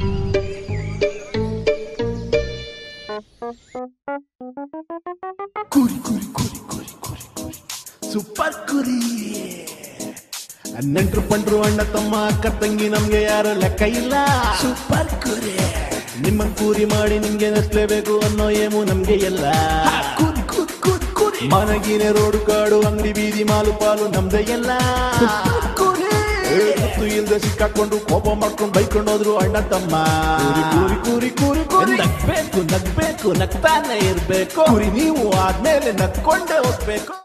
ಕುರಿ ಕುರಿ ಕುರಿ ಕುರಿ ಕುರಿ ಕುರಿ ಸೂಪರ್ ಕುರಿ ನೆಂಟ್ರು ಪಂಟ್ರು ಅಣ್ಣ ತಮ್ಮ ಅಕ್ಕ ತಂಗಿ ನಮ್ಗೆ ಯಾರು ಲೆಕ್ಕ ಇಲ್ಲ ಸೂಪರ್ ಕುರಿ ನಿಮ್ಮ ಕೂರಿ ಮಾಡಿ ನಿಮ್ಗೆ ನಸ್ಲೇಬೇಕು ಅನ್ನೋ ಏಮು ನಮ್ಗೆ ಎಲ್ಲ ಕುರಿ ಕುರಿ ಕುರಿ ಕುರಿ ಮನಗಿನ ರೋಡು ಕಾಡು ಅಂಗಡಿ ಬೀದಿ ಮಾಲು ಪಾಲು ನಮ್ದೆ ಎಲ್ಲ ಗೊತ್ತು ಇಲ್ದೆ ಸಿಕ್ಕಾಕೊಂಡು ಕೋಪ ಮಾಡ್ಕೊಂಡು ಬೈಕೊಂಡು ಹೋದ್ರು ಅಣ್ಣ ತಮ್ಮ ಕೂರಿ ಕೂರಿ ಕೂರಿ ಕೂರಿ ನಗ್ಬೇಕು ನಗ್ಬೇಕು ನಗ್ತಾನೆ ಇರ್ಬೇಕು ಕುರಿ ನೀವು ಆದ್ಮೇಲೆ ನಗ್ಕೊಂಡೇ ಹೋಗ್ಬೇಕು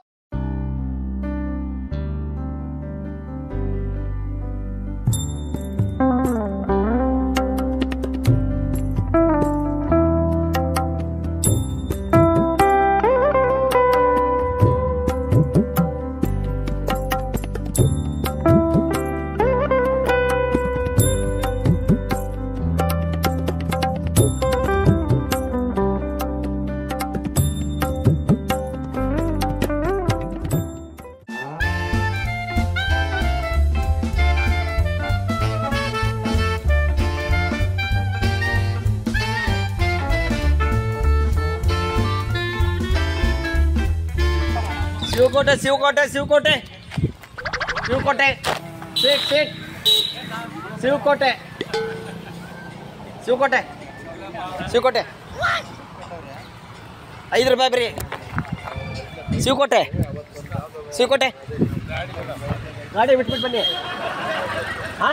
ಶಿವಕೋಟೆ ಶಿವಕೋಟೆ ಶಿವಕೋಟೆ ಶಿವಕೋಟೆ ಸೀಟ್ ಸೀಟ್ ಶಿವಕೋಟೆ ಶಿವಕೋಟೆ ಶಿವಕೋಟೆ ಐದು ರೂಪಾಯಿ ಬರೀ ಶಿವಕೋಟೆ ಶಿವಕೋಟೆ ಗಾಡಿ ಬಿಟ್ಬಿಟ್ಟು ಬನ್ನಿ ಹಾಂ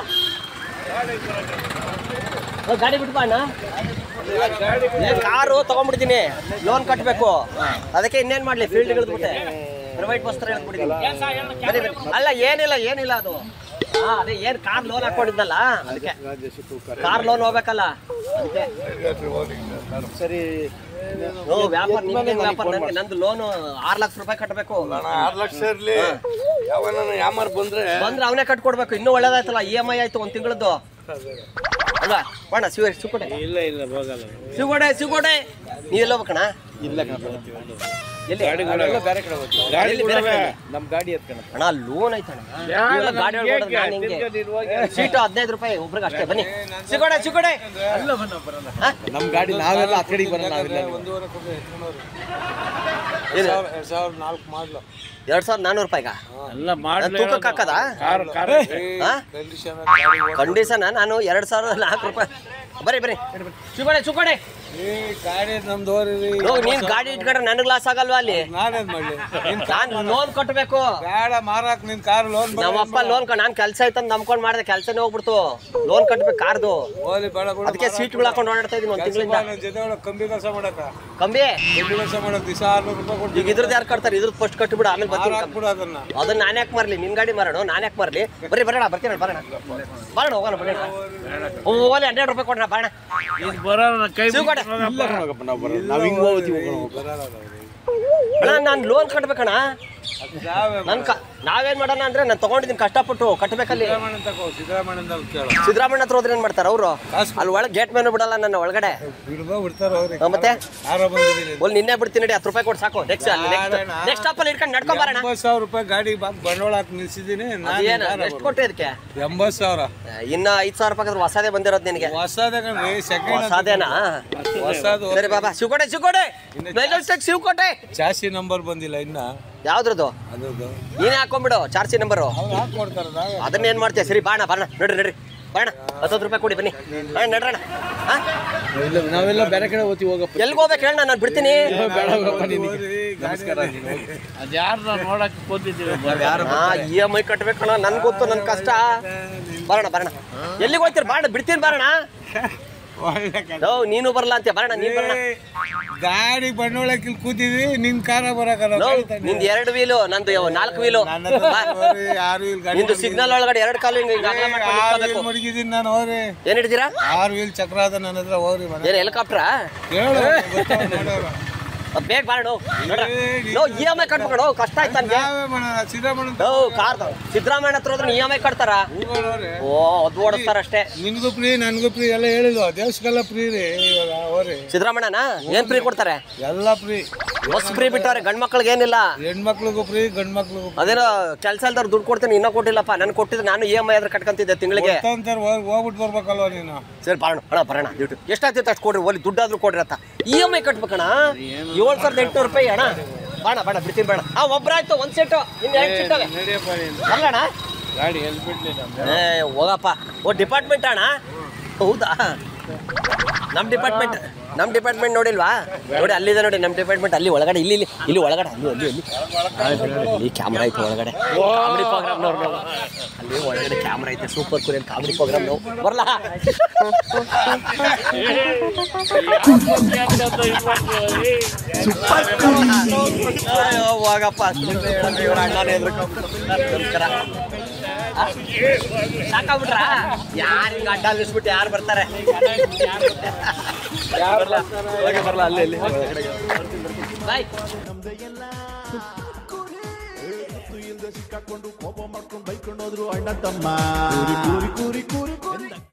ಗಾಡಿ ಬಿಟ್ಟು ಬಾ ಅಣ್ಣ ಏ, ಕಾರು ತಗೊಂಡ್ಬಿಡ್ತೀನಿ ಲೋನ್ ಕಟ್ಟಬೇಕು ಅದಕ್ಕೆ ಇನ್ನೇನ್ ಮಾಡ್ಲಿ ಫೀಲ್ಡ್ ಇಳಿದ್ಬಿಟ್ಟೆ ಪ್ರೈವೇಟ್ ಬಸ್ ತರ ಇಳಿದ್ಬಿಟ್ಟಿದ್ದೀನಿ ಬನ್ನಿ, ಬನ್ನಿ. ಅಲ್ಲ ಏನಿಲ್ಲ ಏನಿಲ್ಲ ಅದು ಹಾ ಅದೇ ಏನ್ ಕಾರ್ ಲೋನ್ ಹಾಕೊಂಡಿದ್ದಲ್ಲ ಅದಕ್ಕೆ ಕಾರ್ ಲೋನ್ ಹೋಗ್ಬೇಕಲ್ಲ ಅದಕ್ಕೆ ಸರಿ ಓ ವ್ಯಾಪಾರ ನಿಮ್ಗೆ ವ್ಯಾಪಾರ ನನ್ಗೆ ನಂದು ಲೋನು ಆರ್ ಲಕ್ಷ ರೂಪಾಯಿ ಕಟ್ಟಬೇಕು ಆರು ಲಕ್ಷ ಇರ್ಲಿ ಯಾವನ ಯಾಮಾರ್ ಬಂದ್ರೆ ಬಂದ್ರೆ ಅವನೇ ಕಟ್ಕೊಡ್ಬೇಕು ಇನ್ನೂ ಒಳ್ಳೇದಾಯ್ತಲ್ಲ ಇ ಎಮ್ ಐ ಆಯ್ತು ಒಂದ್ ತಿಂಗಳದ್ದು ಅಲ್ವಾ ಬಣ್ಣ ಶಿವ ಶಿವಕೋಟೆ ಇಲ್ಲ ಇಲ್ಲ ಹೋಗಲ್ಲ ಶಿವಕೋಟೆ ಶಿವಕೋಟೆ ನೀವೆಲ್ಲ ಹೋಗ್ಬೇಕಣ್ಣ ಇಲ್ಲ ಎಲ್ಲಿ ಗಾಡಿ ಬೇರೆ ಕಡೆ ಹೋಗ್ತೀವಿ ಗಾಡಿ ಎಲ್ಲಿ ಬೇರೆ ಕಡೆ? ನಮ್ ಗಾಡಿ ಎತ್ಕಣ ಅಣ್ಣ ಲೋನ್ ಐತಣ್ಣ ಇವೆಲ್ಲ ಗಾಡಿ ಹೊಡ್ಕೊಂಡ್ರೆ ನಾನ್ ಹೆಂಗೆ ಸೀಟು ಹದಿನೈದು ರೂಪಾಯಿ ಒಬ್ರಿಗೆ ಅಷ್ಟೇ ಬನ್ನಿ ಸಿಗೋಡೆ ಸಿಗೋಡೆ ಹಾ? ನಮ್ ಗಾಡಿ ನಾವೆಲ್ಲ ಆ ಕಡೆಗೆ ಬರೋಣ ನಾವಿಲ್ಲ ಇದು ಎರಡ್ ಸಾವಿರದ ನಾಲ್ಕು ಮಾಡ್ಲು ಎರಡ್ ಸಾವಿರದ ನಾನ್ನೂರು ರೂಪಾಯಿಗ ಎಲ್ಲ ಮಾಡ್ಲು ತೂಕಕ್ಕೆ ಹಾಕದ ಕಾರ್ ಕಾರ್ ಕಂಡೀಷನ್ ಕಂಡೀಷನ್ ನಾನು ಎರಡ್ ಸಾವಿರದ ನಾಲ್ಕು ರೂಪಾಯಿ ಬರ್ರಿ ಬರ್ರಿ ಸಿಗೋಡೆ ಸಿಗೋಡೆ ಈ ಗಾಡಿ ನಮ್ದು ಹೋರಿ ಹೋಗ್ ನೀನ್ ಗಾಡಿ ಇಟ್ಕೊಂಡ್ರೆ ನನಗ್ ಲಾಸ್ ಆಗಲ್ವಾ ಅಲ್ಲಿ ನಾನೇನ್ ಮಾಡ್ಲಿ ನಿನ್ ನಾನ್ ಲೋನ್ ಕಟ್ಟಬೇಕು ಬೇಡ ಮಾರಾಕ್ ನಿನ್ ಕಾರ್ ಲೋನ್ ನಮ್ಮಪ್ಪ ಲೋನ್ ನಾನ್ ಕೆಲಸ ಐತಂದ್ ನಂಬ್ಕೊಂಡ್ ಮಾಡಿದೆ ಕೆಲಸನೇ ಹೋಗ್ಬಿಡ್ತು ಲೋನ್ ಕಟ್ಬೇಕು ಕಾರ್ದು ಹೋಲಿ ಬೇಡ ಬಿಡು ಅದಕ್ಕೆ ಸೀಟ್ಗಳು ಹಾಕೊಂಡು ಓಡಾಡ್ತಾ ಇದೀನಿ ಒಂದ್ ತಿಂಗಳಿಂದ ನನ್ ಜೊತೆ ಒಳಗ್ ಕಂಬಿ ಕೆಲಸ ಮಾಡಕ ಕಂಬಿ ಕಂಬಿ ಕೆಲಸ ಮಾಡಕ್ ದಿವಸ ಆರ್ನೂರು ರೂಪಾಯಿ ಕೊಟ್ಟು ಈಗ ಇದ್ರದ್ದು ಯಾರು ಕಟ್ತಾರೆ ಇದ್ರದ್ದು ಫಸ್ಟ್ ಕಟ್ಟಿಬಿಡು ಆಮೇಲೆ ಬರ್ತೀನಿ ಹಾಕ್ಬಿಡು ಅದನ್ನ ಅದನ್ನ ನಾನು ಯಾಕೆ ಮಾರ್ಲಿ ನಿನ್ ಗಾಡಿ ಮಾರೋಣ ನಾನು ಯಾಕೆ ಮಾರ್ಲಿ ಬರ್ರಿ ಬರೋಣ ಬರ್ತೀನಿ ಬರೋಣ ಬರೋಣ ಹೋಗೋಣ ಬರೋಣ ಓಲಿ ಹನ್ನೆರಡು ರೂಪಾಯಿ ಕೊಡ್ರ ಬರೋಣ ಶಿವಕೋಟೆ ನಾವು ಬರೋಣ ನಾವ್ ಹಿಂಗ್ ಹೋಗ್ತೀವಿ ಅಣ್ಣ ನಾನು ಲೋನ್ ಕಟ್ಬೇಕಣ್ಣ ನನ್ ಕ ನಾವೇನ್ ಮಾಡೋಣ ಅಂದ್ರೆ ನಾನು ತಗೊಂಡಿದ್ದೀನಿ ಕಷ್ಟಪಟ್ಟು ಕಟ್ಬೇಕಲ್ಲಿ ಸಿದ್ದರಾಮಯ್ಯ ತಗೋ ಸಿದ್ದರಾಮಯ್ಯ ಕೇಳು ಸಿದ್ದರಾಮಣ್ಣ ಹತ್ರ ಹೋದ್ರೆ ಏನ್ ಮಾಡ್ತಾರೆ ಅವರು ಅಲ್ಲಿ ಒಳಗೆ ಗೇಟ್ ಮೇಲೆ ಬಿಡಲ್ಲ ನನ್ನ ಒಳಗಡೆ ಬಿಡ್ಬೋ ಬಿಡ್ತಾರ ಅವ್ರಿಗೆ ಹಾ, ಮತ್ತೆ ಯಾರೋ ಬಂದಿದ್ದೀನಿ ಒಲ್ ನಿನ್ನೆ ಬಿಡ್ತೀನಿ ನೋಡಿ ಹತ್ತು ರೂಪಾಯಿ ಕೊಟ್ಟು ಸಾಕು ನೆಕ್ಸ್ಟ್ ನೆಕ್ಸ್ಟ್ ಸ್ಟಾಪಲ್ಲಿ ಇಟ್ಕೊಂಡು ನಡ್ಕೊಂಡ್ ಬರೋಣ ಎಂಬತ್ತು ಸಾವಿರ ರೂಪಾಯಿ ಗಾಡಿ ಬಾಕ್ ಬಂಡವಾಳ ಹಾಕಿ ನಿಲ್ಸಿದ್ದೀನಿ ಏನು ಎಷ್ಟು ಕೊಟ್ಟೆ ಇದಕ್ಕೆ ಎಂಬತ್ತು ಸಾವಿರ ಇನ್ನ ಐದು ಸಾವಿರ ರೂಪಾಯಿ ಹೊಸದೇ ಬಂದಿರೋದು ನಿನಗೆ ಹೊಸದೇ ಕಣ್ರಿ ಸೆಕೆಂಡ್ ಹೊಸದೇನಾ ಹೊಸದು ಸರಿ ಬಾಬಾ Shivakote Shivakote Majestic Shivakote chassis number ಬಂದಿಲ್ಲ ಇನ್ನ ಯಾವ್ದ್ರದ್ದು ಅದ್ರದ್ದು ನೀನೇ ಹಾಕೊಂಡ್ಬಿಡು ಚಾರ್ಜಿ ನಂಬರು ಅವ್ರು ಹಾಕೊಡ್ತಾರ ನಾವೇ ಅದನ್ನ ಏನ್ ಮಾಡ್ತೀಯ ಸರಿ ಬಾಣ ಬಾಣ ನೋಡ್ರಿ ನೋಡ್ರಿ ಬಾಣ ಹತ್ತತ್ತು ರೂಪಾಯಿ ಕೊಡಿ ಬನ್ನಿ ಹಾ ನಡ್ರಣ ಹಾ ಇಲ್ಲ ನಾವೆಲ್ಲ ಬೇರೆ ಕಡೆ ಹೋಗ್ತೀವಿ ಹೋಗಪ್ಪ ಎಲ್ಗೆ ಹೋಗ್ಬೇಕು ಹೇಳ ನಾನು ಬಿಡ್ತೀನಿ ಬೇಡ ಹೋಗಪ್ಪ ನಿನಗೆ ನಮಸ್ಕಾರ ಅದ್ಯಾರು ನೋಡಕ್ ಕೂತಿದ್ದೀವಿ ಹಾ ಇ ಎಮ್ ಐ ಕಟ್ಬೇಕಣ್ಣ ನನ್ ಗೊತ್ತು ನನ್ ಕಷ್ಟ ಬರೋಣ ಬರೋಣ ಎಲ್ಲಿಗೆ ಹೋಗ್ತೀರಿ ಬಾಣ ಬಿಡ್ತೀನಿ ಬರೋಣ ಓ ನೀನು ಬರಲ್ಲ ಅಂತೀಯ ಬರೋಣ ನೀನ್ ಬರೋಣ ಗಾಡಿ ಬಂಡವಾಳಕ್ಕೆ ಇಲ್ಲಿ ಕೂತಿದ್ವಿ ನಿನ್ ಕಾರ ಬರಕಲ್ಲ ನೋ, ನಿಂದು ಎರಡು ವೀಲು ನಂದು ಯಾವ- ನಾಲ್ಕು ವೀಲು ಯಾರು ಇಲ್ಲಿ ಗಾಡಿ ನಿಂದು ಸಿಗ್ನಲ್ ಒಳಗಡೆ ಎರಡು ಕಾಲು ಹಿಂಗೆ ಹಿಂಗೆ ಅಗಲ ಮಾಡ್ಕೊಂಡು ಆರು ನಿಂತ್ಕೋಬೇಕು. ವೀಲ್ ಮಡಗಿದ್ದೀನಿ ನಾನು ಹೋರಿ ಏನ್ ಹಿಡಿದೀರಾ ಆರು ವೀಲ್ ಚಕ್ರ ಅದ ನನ್ನ ಹತ್ರ ಹೋರಿ ಮನೆ ಏನ್ ಹೆಲಿಕಾಪ್ಟ್ರಾ ಕೇಳು ಗೊತ್ತಾಗ ನೋಡೋರು. ಅದ್ ಬೇಗ ಬಾಣ ನೋಡ್ರ ನೋ ಇ ಎಮ್ ಐ ಕಟ್ಬೇಕು ಕಷ್ಟ ಆಯ್ತು ನನ್ಗೆ ನಾವೇ ಮಾಡೋಣ ಸಿದ್ದರಾಮಯ್ಯ ನೋ ಕಾರ್ ಸಿದ್ದರಾಮಯ್ಯ ಹತ್ರ ಹೋದ್ರೆ ಇ ಎಮ್ ಐ ಕಟ್ತಾರ ಹೋಗೋಣ ಓ ಅದು ಓಡಿಸ್ತಾರ ಅಷ್ಟೇ ನಿನ್ಗೂ ಫ್ರೀ ನನ್ಗೂ ಫ್ರೀ ಎಲ್ಲ ಹೇಳಿಲ್ವ ದೇಶಕ್ಕೆಲ್ಲ ಫ್ರೀ ರೀ ಇವಾಗ ಹೋರಿ ಸಿದ್ದರಾಮಯ್ಯನ ಏನ್ ಫ್ರೀ ಕೊಡ್ತಾರೆ ಎಲ್ಲ ಫ್ರೀ ಬಸ್ ಫ್ರೀ ಬಿಟ್ಟವ್ರೆ ಗಂಡ್ ಮಕ್ಳಿಗೆ ಏನಿಲ್ಲ ಹೆಣ್ಮಕ್ಳಿಗೂ ಫ್ರೀ ಗಂಡ್ ಮಕ್ಳಿಗೂ ಅದೇನೋ ಕೆಲಸ ಇಲ್ದವ್ರು ದುಡ್ಡು ಕೊಡ್ತೀನಿ ಇನ್ನೂ ಕೊಟ್ಟಿಲ್ಲಪ್ಪ ನಾನು ಕೊಟ್ಟಿದ್ದು ನಾನು ಇ ಎಮ್ ಐ ಆದ್ರೆ ಕಟ್ಕೊಂತಿದ್ದೆ ತಿಂಗಳಿಗೆ ಅಂತಾರೆ ಹೋಗ್ಬಿಟ್ಟು ಬರ್ಬೇಕಲ್ವ ನೀನು ಸರಿ ಬರೋಣ ಅಣ್ಣ ಬರೋಣ ದುಡ್ಡು ಎಷ್ಟಾಗ್ತೈತೆ ಅಷ್ಟು ಕೊಡ್ರಿ ಒಲಿ ದುಡ್ಡಾದ್ರೂ ಕೊಡ್ರಿ ಅಂತ ಇ ಎಮ್ ಐ ಕಟ್ಬೇಕಣ್ಣ ಏಳು ಸಾವಿರದ ಎಂಟುನೂರು ರೂಪಾಯಿ ಅಣ್ಣ ಬಾಣ ಬಾಣ ಬಿಡ್ತೀನಿ ಬೇಡ ಆ ಒಬ್ರಾಯ್ತು ಒಂದ್ ಸೆಟ್ಟು ಇನ್ನು ಎರಡು ಸಿಗ್ತವೆ ನಡಿಯಪ್ಪ ನೀನು ಅಲ್ಲಣ್ಣ ಗಾಡಿ ಎಲ್ಲಿ ಬಿಡ್ಲಿಲ್ಲ ಏ ಹೋಗಪ್ಪ ಓ ಡಿಪಾರ್ಟ್ಮೆಂಟ್ ಅಣ್ಣ ಹೌದಾ ನಮ್ಮ ಡಿಪಾರ್ಟ್ಮೆಂಟ್ ನಮ್ಮ ಡಿಪಾರ್ಟ್ಮೆಂಟ್ ನೋಡಿಲ್ವಾ ನೋಡಿ ಅಲ್ಲಿದೆ ನೋಡಿ ನಮ್ಮ ಡಿಪಾರ್ಟ್ಮೆಂಟ್ ಅಲ್ಲಿ ಒಳಗಡೆ ಇಲ್ಲಿ ಇಲ್ಲಿ ಇಲ್ಲಿ ಒಳಗಡೆ ಅಲ್ಲಿ ಅಲ್ಲಿ ಅಲ್ಲಿ ಇಲ್ಲಿ ಕ್ಯಾಮ್ರಾ ಐತೆ ಒಳಗಡೆ ಕಾಮಿಡಿ ಪ್ರೋಗ್ರಾಮ್ ನಾವು ಅಲ್ಲಿ ಒಳಗಡೆ ಕ್ಯಾಮ್ರಾ ಐತೆ ಸೂಪರ್ ಕುರಿಯನ್ ಕಾಮಿಡಿ ಪ್ರೋಗ್ರಾಮ್ ನಾವು ಬರಲ್ಲ ಅಯ್ಯೋ, ಹೋಗಪ್ಪ ಸುಮ್ನೆ ಹೇಳಿದ್ರೆ ಇವ್ರ ಅಣ್ಣನೇ ಎದ್ರುಕೊಂಡ್ಬಿಡ್ತಾರೆ. ನಮಸ್ಕಾರ ಆ? ಸಾಕಾಗ್ಬಿಟ್ರಾ ಯಾರು ಹಿಂಗ ಅಡ್ಡ ನಿಲ್ಸ್ಬಿಟ್ಟು ಯಾರು ಬರ್ತಾರೆ ಬರಲ್ಲ ಹೋಗಿ ಬರಲ್ಲ ಅಲ್ಲಿ ಅಲ್ಲಿ ಬಾಯ್ ನಮ್ದೇ ಎಲ್ಲ ಗೊತ್ತು ಇಲ್ದೆ ಸಿಕ್ಕಾಕೊಂಡು ಕೋಪ ಮಾಡ್ಕೊಂಡು ಬೈಕೊಂಡು ಹೋದ್ರು ಅಣ್ಣ ತಮ್ಮ